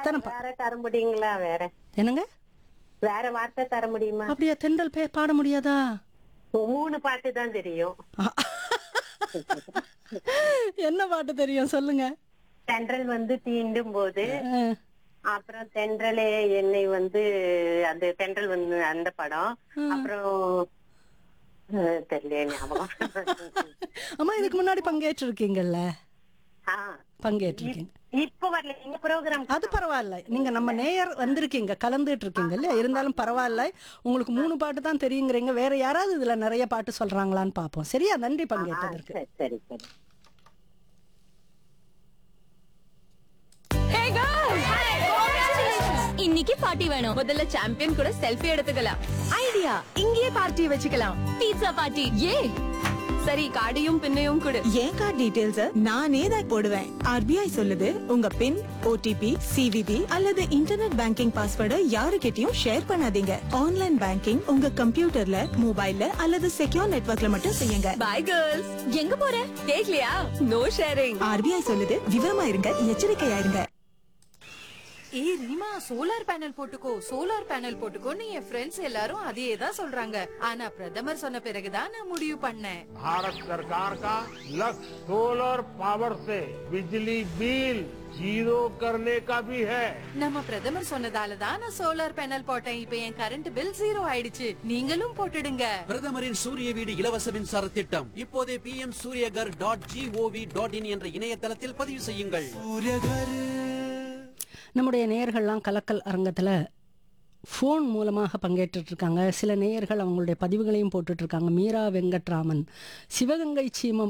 எத்தனை பா- வேற தர முடியுங்களா வேற என்னங்க வேற வார்த்தை தர முடியுமா அப்படியா தென்றல் பே பாட முடியாதா மூணு பாட்டு தான் தெரியும் என்ன பாட்டு தெரியும் சொல்லுங்க தென்றல் வந்து தீண்டும் போது அஹ், அப்புறம் தென்றலே என்னை வந்து அந்த தென்றல் வந்து அந்த படம் அப்புறம் அஹ், தெரியல ஞாபகம் அம்மா இதுக்கு முன்னாடி பங்கேற்றிருக்கீங்கல்ல ஆ, பங்கேற்றிருக்கீங்க இப்ப வரல எங்க ப்ரோக்ராம் அது பரவாயில்ல நீங்க நம்ம நேயர் வந்திருக்கீங்க கலந்துட்டு இருக்கீங்க இல்லையா இருந்தாலும் பரவாயில்ல உங்களுக்கு மூணு பாட்டு தான் தெரியுங்கிறீங்க வேற யாராவது இதுல நிறைய பாட்டு சொல்றாங்களான்னு பாப்போம் சரியா நன்றி பங்கேற்றதற்கு சரி சரி சரி இன்னைக்கு பார்ட்டி வேணும் முதல்ல சாம்பியன் கூட செல்ஃபி எடுத்துக்கலாம் ஐடியா இங்கேயே பார்ட்டி வச்சுக்கலாம் பீட்சா பார்ட்டி ஏ சரி கார்டையும் பின்னையும் கொடு என் கார்டு டீடைல்ஸ் நானே தான் போடுவேன் ஆர்பிஐ சொல்லுது உங்க பின் ஓடிபி சிவிவி அல்லது இன்டர்நெட் பேங்கிங் பாஸ்வேர்டை யாருக்கிட்டயும் ஷேர் பண்ணாதீங்க ஆன்லைன் பேங்கிங் உங்க கம்ப்யூட்டர்ல மொபைல்ல அல்லது செக்யூர் நெட்வொர்க்ல மட்டும் செய்யுங்க பை கேர்ள்ஸ் எங்க போற கேக்கலையா நோ ஷேரிங் ஆர்பிஐ சொல்லுது விவரமா இருங்க எச்சரிக்கையா இருங்க ஏய் ரீமா சோலார் பேனல் போட்டுக்கோ சோலார் பேனல் போட்டுக்கோன்னு என் ஃப்ரெண்ட்ஸ் எல்லாரும் அதையே தான் சொல்றாங்க ஆனா பிரதமர் சொன்ன பிறகுதான் நான் முடிவு பண்ணேன் भारत सरकार का लक्ष्य सोलर पावर से बिजली बिल जीरो करने का भी है நம்ம பிரதமர் சொன்னதால தான் நான் சோலார் பேனல் போட்டேன் இப்ப என் கரண்ட் பில் ஜீரோ ஆயிடுச்சு நீங்களும் போட்டுடுங்க பிரதமரின் சூரிய வீடு இலவச மின்சார திட்டம் இப்போதே P M Suryaghar dot G O V dot in என்ற இணையதளத்தில் பதிவு செய்யுங்கள் நம்முடைய நேயர்கள்லாம் கலக்கல் அரங்கத்துல ஃபோன் மூலமாக பங்கேற்றுட்டு இருக்காங்க சில நேயர்கள் அவங்களுடைய பதிவுகளையும் போட்டுட்டு இருக்காங்க மீரா வெங்கட்ராமன் சிவகங்கை சீமம்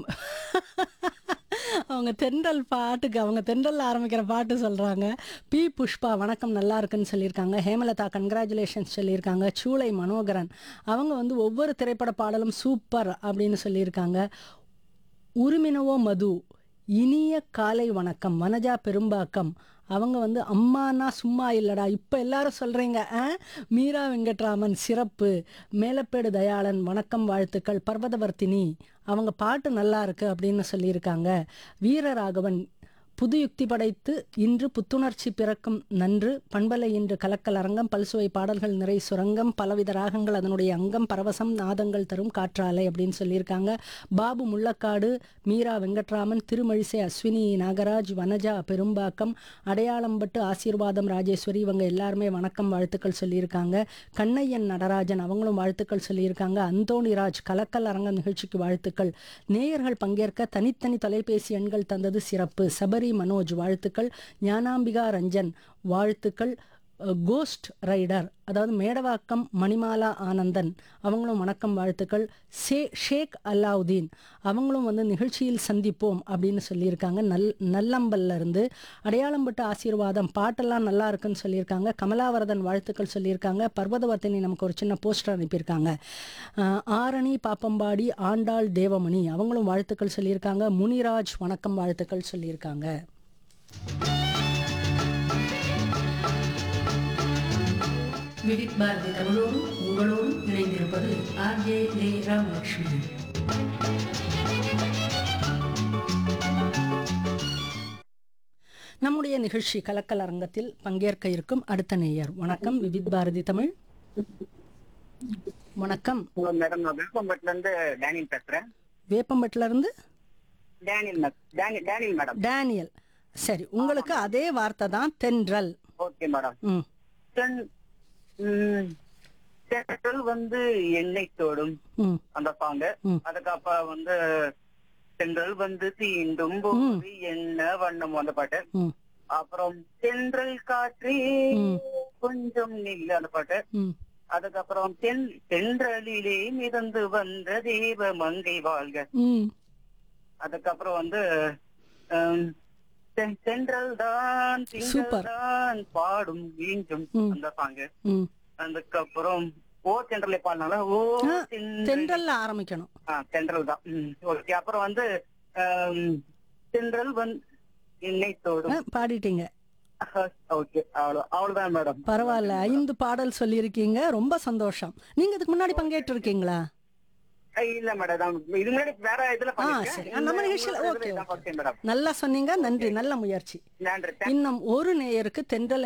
அவங்க தென்றல் பாட்டுக்கு அவங்க தென்றல் ஆரம்பிக்கிற பாட்டு சொல்றாங்க பி புஷ்பா வணக்கம் நல்லா இருக்குன்னு சொல்லியிருக்காங்க ஹேமலதா கங்க்ராச்சுலேஷன்ஸ் சொல்லியிருக்காங்க சூளை மனோகரன் அவங்க வந்து ஒவ்வொரு திரைப்பட பாடலும் சூப்பர் அப்படின்னு சொல்லியிருக்காங்க உருமினவோ மது இனிய காலை வணக்கம் வனஜா பெரும்பாக்கம் அவங்க வந்து அம்மானா சும்மா இல்லடா இப்போ எல்லாரும் சொல்கிறீங்க மீரா வெங்கட்ராமன் சிறப்பு மேலப்பேடு தயாளன் வணக்கம் வாழ்த்துக்கள் பர்வதவர்த்தினி அவங்க பாட்டு நல்லா இருக்கு அப்படின்னு சொல்லியிருக்காங்க வீரராகவன் புது யுக்தி படைத்து இன்று புத்துணர்ச்சி பிறக்கும் நன்று பண்பலை இன்று கலக்கல் அரங்கம் பல்சுவை பாடல்கள் நிறை சுரங்கம் பலவித ராகங்கள் அதனுடைய அங்கம் பரவசம் நாதங்கள் தரும் காற்றாலை அப்படின்னு சொல்லியிருக்காங்க பாபு முள்ளக்காடு மீரா வெங்கட்ராமன் திருமழிசை அஸ்வினி நாகராஜ் வனஜா பெரும்பாக்கம் அடையாளம்பட்டு ஆசீர்வாதம் ராஜேஸ்வரி இவங்க எல்லாருமே வணக்கம் வாழ்த்துக்கள் சொல்லியிருக்காங்க கண்ணையன் நடராஜன் அவங்களும் வாழ்த்துக்கள் சொல்லியிருக்காங்க அந்தோணிராஜ் கலக்கல் அரங்கம் நிகழ்ச்சிக்கு வாழ்த்துக்கள் நேயர்கள் பங்கேற்க தனித்தனி தொலைபேசி எண்கள் தந்தது சிறப்பு சபரி மனோஜ் வாழ்த்துக்கள் ஞானாம்பிகா ரஞ்சன் வாழ்த்துக்கள் அஹ், கோஸ்ட் ரைடர் அதாவது மேடவாக்கம் மணிமாலா ஆனந்தன் அவங்களும் வணக்கம் வாழ்த்துக்கள் சே ஷேக் அலாவுதீன் அவங்களும் வந்து நிகழ்ச்சியில் சந்திப்போம் அப்படின்னு சொல்லியிருக்காங்க நல் நல்லம்பல்ல இருந்து அடையாளம்பட்டு ஆசீர்வாதம் பாட்டெல்லாம் நல்லா இருக்குன்னு சொல்லியிருக்காங்க கமலாவரதன் வாழ்த்துக்கள் சொல்லியிருக்காங்க பர்வதவர்த்தினி நமக்கு ஒரு சின்ன போஸ்டர் அனுப்பியிருக்காங்க அஹ், ஆரணி பாப்பம்பாடி ஆண்டாள் தேவமணி அவங்களும் வாழ்த்துக்கள் சொல்லியிருக்காங்க முனிராஜ் வணக்கம் வாழ்த்துக்கள் சொல்லியிருக்காங்க விவித் பாரதி தமிழோடு உங்களோடு இணைந்திருப்பது ஆர்ஜே லே ராமலட்சுமி நம்முடைய நிகழ்ச்சி கலக்கல் அரங்கத்தில் பங்கேற்க இருக்கும் அடுத்த நேயர் வணக்கம் விவித் பாரதி தமிழ் வணக்கம் மேடம் நான் விருப்பம்பட்டுல இருந்து டேனியல் பேசுறேன் வேப்பம்பட்டில இருந்து Daniel ma'am Daniel Daniel madam Daniel சரி உங்களுக்கு அதே வார்த்தை தான் தென்றல் ஓகே மேடம் ம் தென் ம், தென்றல் வந்து எண்ணெய் தோடும் ம் அந்த சாங் ம். அதுக்கப்புறம் வந்து தென்றல் வந்து தீண்டும் போது என்ன வண்ணம் அந்த பாட்டு ம் அப்புறம் தென்றல் காற்றே ம். கொஞ்சம் நில்லு அந்த பாட்டு ம் அதுக்கப்புறம் தென் தென்றலிலே மிதந்து வந்த தேவ மங்கை வாழ்க ம் அதுக்கப்புறம் வந்து ஹம், தென்- தென்றல் தான் Super. திங்கள் தான் பாடும் வீண்டும் ம். அந்த சாங்கு ம் அதுக்கப்புறம் ஓ தென்றலை பாடினால ஓ ஆ, தென்றல் தென்றல்ல ஆரம்பிக்கணும் ஆ, தென்றல் தான் ஓகே அப்புறம் வந்து ஹம், தென்றல் வந்து என்னை ஆ, தோடும் பாடிட்டீங்க ஓகே அவ்வளவு அவ்வளவுதான் மேடம் பரவாயில்ல ஐந்து பாடல் சொல்லியிருக்கீங்க ரொம்ப சந்தோஷம் நீங்க இதுக்கு முன்னாடி பங்கேற்று இருக்கீங்களா இல்ல மேடம் இது முன்னாடி வேற இதுல ஆ சரி ஆ, நம்ம நிகழ்ச்சியில் ஓகே பண்ணிருக்கேன் மேடம் நல்லா சொன்னீங்க நன்றி நல்ல முயற்சி நன்றி இன்னும் ஒரு நேயருக்கு தென்றல்